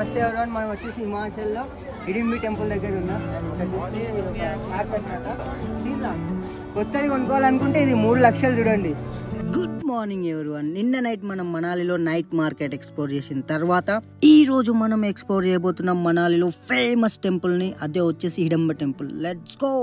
నమస్తే ఎవరు మనం వచ్చేసి హిమాచల్లో ఇడింబి టెంపుల్ దగ్గర ఉన్నాం ఇక్కడ చూస్తే ఇది ఒక ఫ్లాగ్ అన్నమాట దీనిలో కొత్తది కొనుక్కోవాలనుకుంటే ఇది మూడు లక్షలు చూడండి గుడ్ మార్నింగ్ ఎవరివన్ నిన్న నైట్ మనం మనాలిలో నైట్ మార్కెట్ ఎక్స్ప్లోర్ చేసిన తర్వాత ఈ రోజు మనం ఎక్స్ప్లోర్ చేయబోతున్నాం మనాలిలో ఫేమస్ టెంపుల్ ని అదే వచ్చేసి హిడంబ టెంపుల్ లెట్స్ గో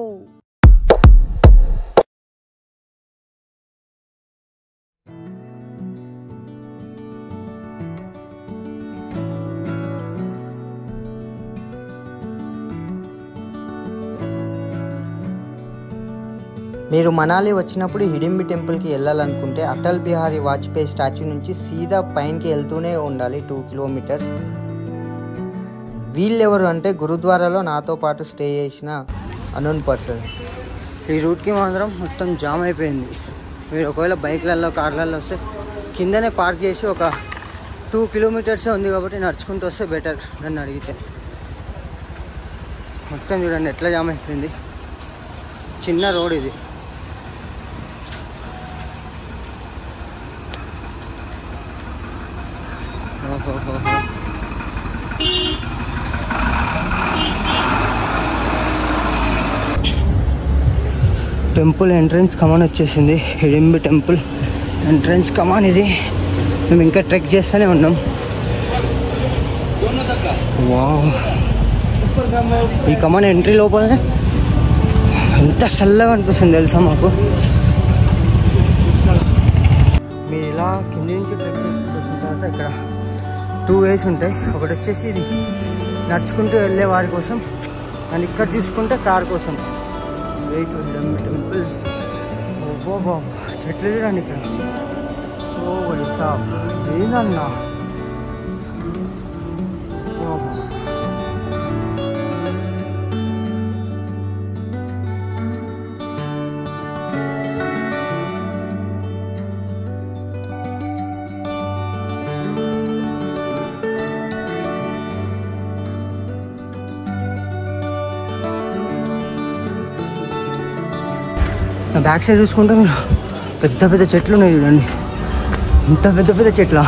మీరు మనాలి వచ్చినప్పుడు హిడింబి టెంపుల్కి వెళ్ళాలనుకుంటే అటల్ బిహారీ వాజ్పేయి స్టాచ్యూ నుంచి సీదా పైనకి వెళ్తూనే ఉండాలి టూ కిలోమీటర్స్ వీళ్ళెవరు అంటే గురుద్వారాలో నాతో పాటు స్టే చేసిన అనోన్ పర్సన్ ఈ రూట్కి మాత్రం మొత్తం జామ్ అయిపోయింది మీరు ఒకవేళ బైక్లలో కార్లలో వస్తే కిందనే పార్క్ చేసి ఒక టూ కిలోమీటర్సే ఉంది కాబట్టి నడుచుకుంటూ వస్తే బెటర్ నన్ను అడిగితే మొత్తం చూడండి ఎట్లా జామ్ అయిపోయింది చిన్న రోడ్ ఇది ఓహోహోహో. టెంపుల్ ఎంట్రన్స్ కమాన్ వచ్చేసింది హిడింబి టెంపుల్ ఎంట్రన్స్ కమాన్ ఇది మేము ఇంకా ట్రెక్ చేస్తూనే ఉన్నాం వావ్ ఈ కమాన్ ఎంట్రీ లోపలనే ఎంత చల్లగా అనిపిస్తుంది తెలుసా మాకు మీరు ఇలా కింది నుంచి ట్రెక్ చేసుకుంటూ వచ్చిన తర్వాత ఇక్కడ టూ వేస్ ఉంటాయి ఒకటి వచ్చేసి ఇది నడుచుకుంటూ వెళ్ళే వారి కోసం అండ్ ఇక్కడ చూసుకుంటే కార్ కోసం వెయిట్ టెంపుల్ ఓ బాబా చెట్లు చూడండి ఇక్కడ ఓ వైసా ఏందన్నా ఓహో. నా బ్యాక్ సైడ్ చూసుకుంటే మీరు పెద్ద పెద్ద చెట్లు ఉన్నాయి చూడండి ఇంత పెద్ద పెద్ద చెట్ల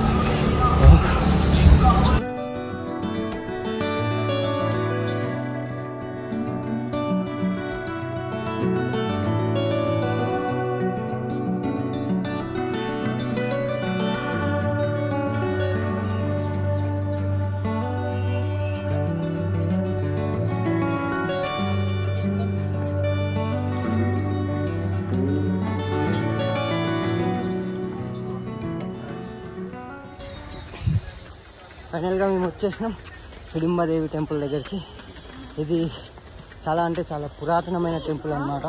ఫైనల్గా మేము వచ్చేసినాం హిడింబాదేవి టెంపుల్ దగ్గరికి ఇది చాలా అంటే చాలా పురాతనమైన టెంపుల్ అన్నమాట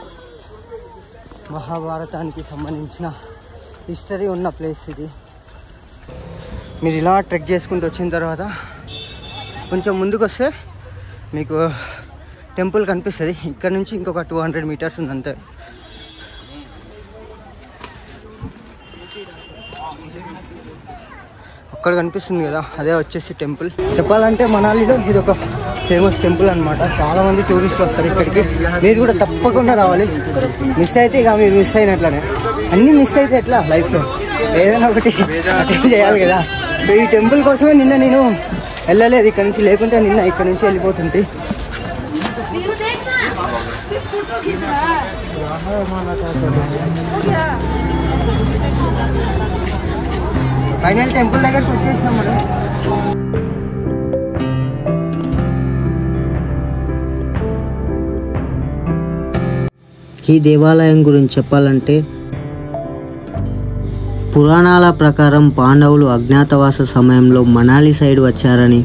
మహాభారతానికి సంబంధించిన హిస్టరీ ఉన్న ప్లేస్ ఇది మీరు ఇలా ట్రెక్ చేసుకుంటూ వచ్చిన తర్వాత కొంచెం ముందుకు వస్తే మీకు టెంపుల్ కనిపిస్తుంది ఇక్కడ నుంచి ఇంకొక టూ హండ్రెడ్ మీటర్స్ ఉంది అంతే అక్కడ కనిపిస్తుంది కదా అదే వచ్చేసి టెంపుల్ చెప్పాలంటే మనాలిలో ఇది ఒక ఫేమస్ టెంపుల్ అన్నమాట చాలా మంది టూరిస్టులు వస్తారు ఇక్కడికి మీరు కూడా తప్పకుండా రావాలి మిస్ అయితే ఇక మీరు మిస్ అయినట్లనే అన్నీ మిస్ అయితే ఎట్లా లైఫ్లో ఏదైనా ఒకటి అటెండ్ చేయాలి కదా సో ఈ టెంపుల్ కోసమే నిన్న నేను వెళ్ళలేదు ఇక్కడ నుంచి లేకుంటే నిన్న ఇక్కడ నుంచి వెళ్ళిపోతుంటే ఫైనల్ టెంపుల్ దగ్గరకు వచ్చేసాం మనం ఈ దేవాలయం గురించి చెప్పాలంటే పురాణాల ప్రకారం పాండవులు అజ్ఞాతవాస సమయంలో మనాలి సైడ్ వచ్చారని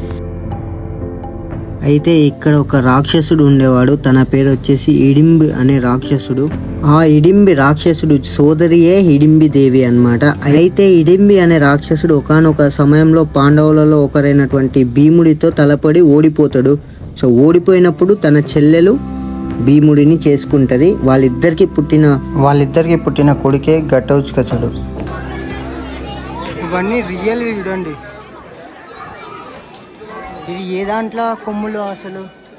అయితే ఇక్కడ ఒక రాక్షసుడు ఉండేవాడు తన పేరు వచ్చేసి ఇడింబి అనే రాక్షసుడు ఆ ఇడింబి రాక్షసుడు సోదరియే హిడింబి దేవి అన్నమాట అయితే ఇడింబి అనే రాక్షసుడు ఒకానొక సమయంలో పాండవులలో ఒకరైనటువంటి భీముడితో తలపడి ఓడిపోతాడు సో ఓడిపోయినప్పుడు తన చెల్లెలు భీముడిని చేసుకుంటది వాళ్ళిద్దరికి పుట్టిన వాళ్ళిద్దరికి పుట్టిన కొడుకే ఘటోత్కచుడు ఇవన్నీ రియల్ చూడండి ఇది ఏ దాంట్లో కొమ్ములు అసలు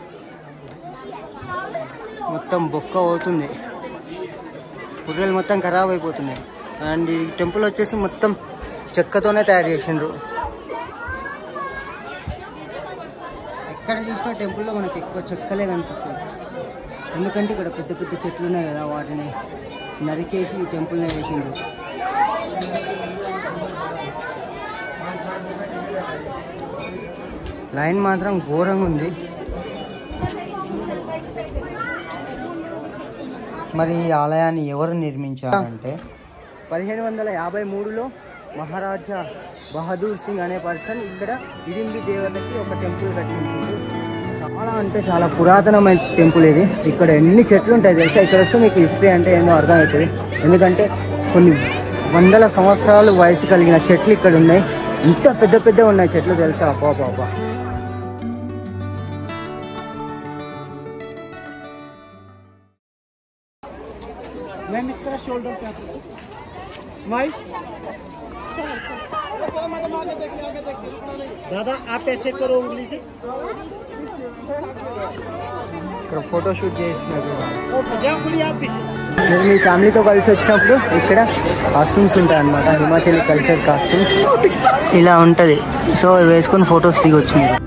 మొత్తం బొక్క అవుతుంది పుర్రెలు మొత్తం ఖరాబ్ అయిపోతున్నాయి అండ్ ఈ టెంపుల్ వచ్చేసి మొత్తం చెక్కతోనే తయారు చేసిండ్రు ఎక్కడ చూసినా టెంపుల్లో మనకి ఎక్కువ చెక్కలే కనిపిస్తాయి ఎందుకంటే ఇక్కడ పెద్ద పెద్ద చెట్లు ఉన్నాయి కదా వాటిని నరికేసి ఈ టెంపుల్ని వేసిండు లైన్ మాత్రం ఘోరంగా ఉంది మరి ఈ ఆలయాన్ని ఎవరు నిర్మించారంటే పదిహేను వందల యాభై మూడులో మహారాజా బహదూర్ సింగ్ అనే పర్సన్ ఇక్కడ ఇడింబి దేవతకి ఒక టెంపుల్ కట్టించింది చాలా అంటే చాలా పురాతనమైన టెంపుల్ ఇది ఇక్కడ ఎన్ని చెట్లు ఉంటాయి తెలుసా ఇక్కడ వస్తే మీకు హిస్టరీ అంటే ఏందో అర్థమవుతుంది ఎందుకంటే కొన్ని వందల సంవత్సరాలు వయసు కలిగిన చెట్లు ఇక్కడ ఉన్నాయి ఇంత పెద్ద పెద్ద ఉన్నాయి చెట్లు తెలుసా అబ్బా బాబా मैम इस तरह शोल्डर पे स्माइल दादा आप ऐसे करो उंगली से ఇక్కడ ఫోటో షూట్ చేసినట్టు ओ बजा खुली आप भी మీరు మీ ఫ్యామిలీతో కలిసి వచ్చినప్పుడు ఇక్కడ కాస్ట్యూమ్స్ ఉంటాయి అనమాట హిమాచల్ కల్చర్ కాస్ట్యూమ్స్ ఇలా ఉంటుంది సో ఇవి వేసుకొని ఫొటోస్ దిగొచ్చు మీరు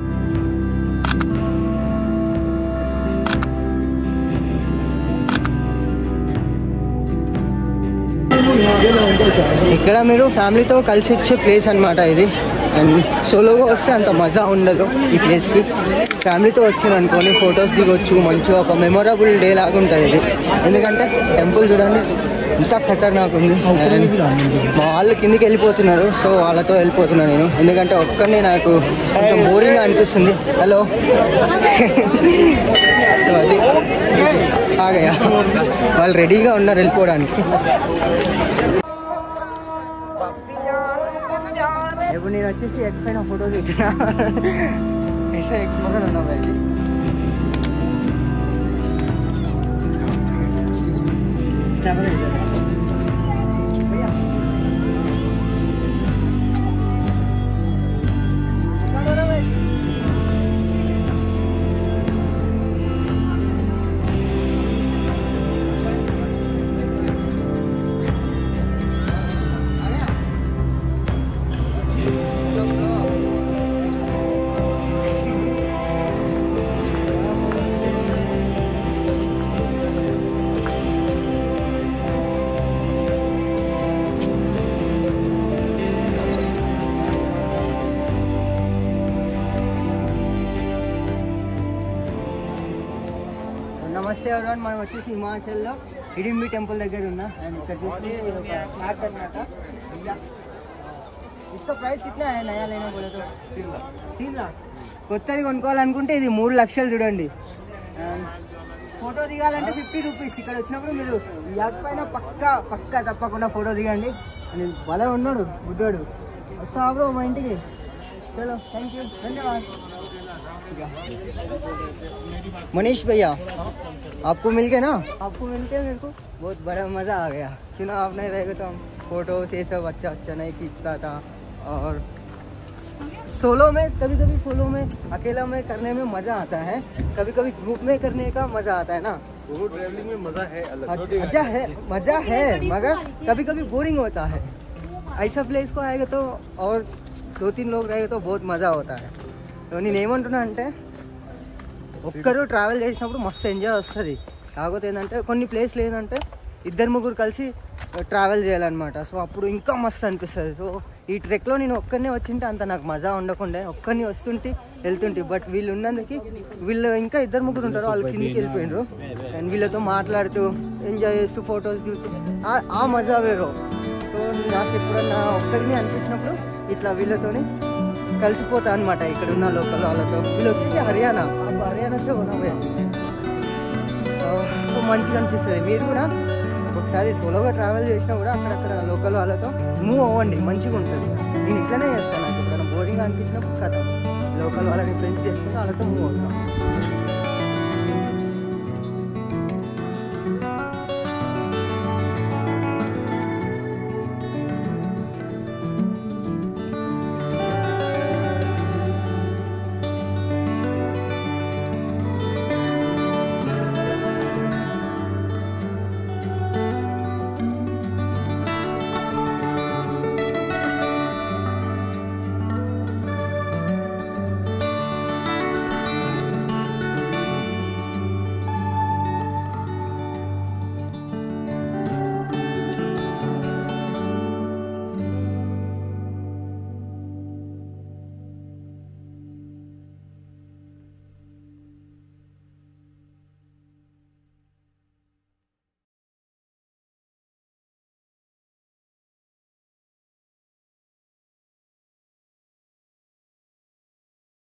ఇక్కడ మీరు ఫ్యామిలీతో కలిసి వచ్చే ప్లేస్ అన్నమాట ఇది అండ్ సోలోగా వస్తే అంత మజా ఉండదు ఈ ప్లేస్కి ఫ్యామిలీతో వచ్చారు అనుకోని ఫొటోస్ దిగొచ్చు మంచిగా ఒక మెమొరబుల్ డే లాగా ఉంటుంది ఇది ఎందుకంటే టెంపుల్ చూడండి ఇంత ఖతర్నాక్ ఉంది And మా వాళ్ళు కిందికి వెళ్ళిపోతున్నారు సో వాళ్ళతో వెళ్ళిపోతున్నాను నేను ఎందుకంటే ఒక్కనే నాకు కొంచెం బోరింగ్గా అనిపిస్తుంది హలో సో అది ఆగయా వాళ్ళు రెడీగా ఉన్నారు వెళ్ళిపోవడానికి ఇప్పుడు నేను వచ్చేసి ఎక్కడైనా ఫోటో దిగిన ऐसा एक पकड़ ना भाई जी क्या बोले भैया क्या बोल रहे हो भाई నమస్తే ఎవరివన్ మనం వచ్చేసి హిమాచల్లో హిడింబి టెంపుల్ దగ్గర ఉన్నా అండ్ ఇక్కడ చూస్తే ఇది ఒక ఫ్లాట్ అన్నమాట भैया इसका ప్రైస్ కిतना है నయా లేనా బోले तो तीन लाख కొత్తది కొనుక్కోవాలనుకుంటే ఇది మూడు లక్షలు చూడండి And ఫోటో దిగాలంటే ఫిఫ్టీ రూపీస్ ఇక్కడ వచ్చినప్పుడు మీరు ఈ యాప్ పైన పక్క పక్క తప్పకుండా ఫోటో దిగండి అని భలే ఉన్నాడు గుడ్డాడు వస్తా బ్రో మా ఇంటికి చలో థ్యాంక్ యూ ధన్యవాద్ मनीष भैया आपको मिल गया ना आपको मिल के मेरे को बहुत बड़ा मज़ा आ गया क्यों आप नहीं रहेगा तो हम फोटोस ये सब अच्छा अच्छा नहीं खींचता था और सोलो में कभी कभी सोलो में अकेला में करने में मज़ा आता है कभी कभी ग्रुप में करने का मज़ा आता है ना सोलो ट्रैवलिंग में मजा है अलग मजा है मजा है मगर कभी कभी बोरिंग होता है ऐसा प्लेस को आएगा तो और दो तीन लोग रहेगा तो बहुत मज़ा होता है నేను ఏమంటున్నా అంటే ఒక్కరు ట్రావెల్ చేసినప్పుడు మస్తు ఎంజాయ్ వస్తుంది కాకపోతే ఏంటంటే కొన్ని ప్లేస్లు ఏంటంటే ఇద్దరు ముగ్గురు కలిసి ట్రావెల్ చేయాలన్నమాట సో అప్పుడు ఇంకా మస్తు అనిపిస్తుంది సో ఈ ట్రెక్లో నేను ఒక్కరినే వచ్చింటే అంత నాకు మజా ఉండకుండే ఒక్కరిని వస్తుంటే వెళ్తుంటే బట్ వీళ్ళు ఉన్నందుకు వీళ్ళు ఇంకా ఇద్దరు ముగ్గురు ఉంటారు వాళ్ళు కిందికి వెళ్ళిపోయినారు అండ్ వీళ్ళతో మాట్లాడుతూ ఎంజాయ్ చేస్తూ ఫొటోస్ దిగుతూ ఆ- ఆ మజా వేరు సో నాకు ఎప్పుడన్నా ఒక్కరిని అనిపించినప్పుడు ఇట్లా వీళ్ళతోని కలిసిపోతా అనమాట ఇక్కడ ఉన్న లోకల్ వాళ్ళతో వీళ్ళు వచ్చేసి హర్యానా అప్పుడు హర్యానా సే ఉన్నా సో మంచిగా అనిపిస్తుంది మీరు కూడా ఒకసారి సోలోగా ట్రావెల్ చేసినా కూడా అక్కడక్కడ లోకల్ వాళ్ళతో మూవ్ అవ్వండి మంచిగా ఉంటుంది నేను ఇట్లనే చేస్తాను నాకు ఎప్పుడైనా బోరింగ్ అనిపించినప్పుడు కథ లోకల్ వాళ్ళని ఫ్రెండ్స్ చేసుకుంటే వాళ్ళతో మూవ్ అవుతాం